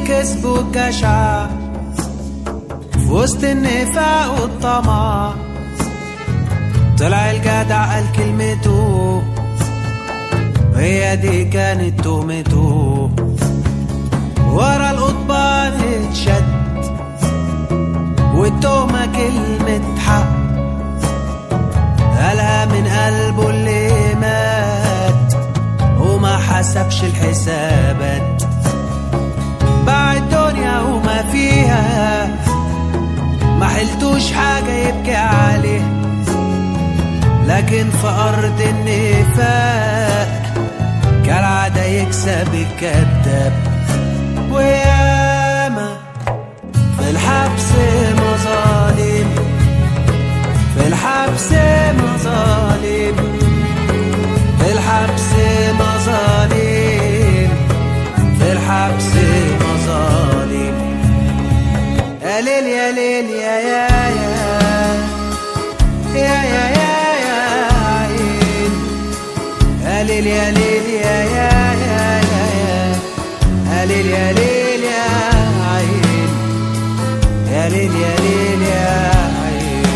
الكذب والجشع في وسط النفاق والطمع طلع الجدع قال كلمته هي دي كانت تهمته ورا القضبان اتشد والتهمة كلمة حق قالها من قلبه اللي مات وما حسبش الحسابات باع الدنيا وما فيها ما حلتوش حاجة يبكي عليه لكن في أرض النفاق كالعادة يكسب الكذاب وياما في الحبس مظالم في الحبس مظالم في الحبس مظالم في الحبس مظالم يا ليل يا ليل يا يا يا يا يا يا يا عين يا ليل يا ليل يا يا يا يا يا يا ليل يا ليل يا عين يا ليل يا ليل يا عين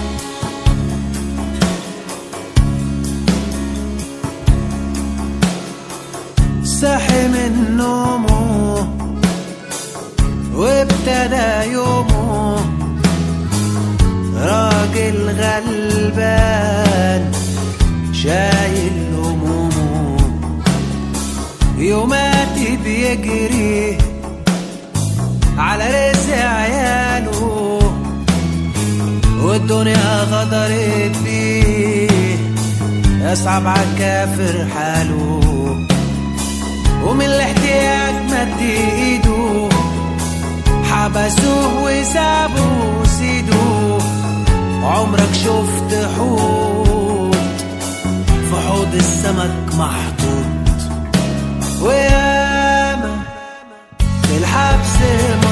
صحي من نومه وابتدى يومه راجل غلبان شايل همومه يوماتي بيجري على رزق عياله والدنيا غدرت بيه يصعب عالكافر حاله ومن الاحتياج مد ايده حبسوه وسابوه سيدوه عمرك شفت حوت في حوض السمك محطوط وياما في الحبس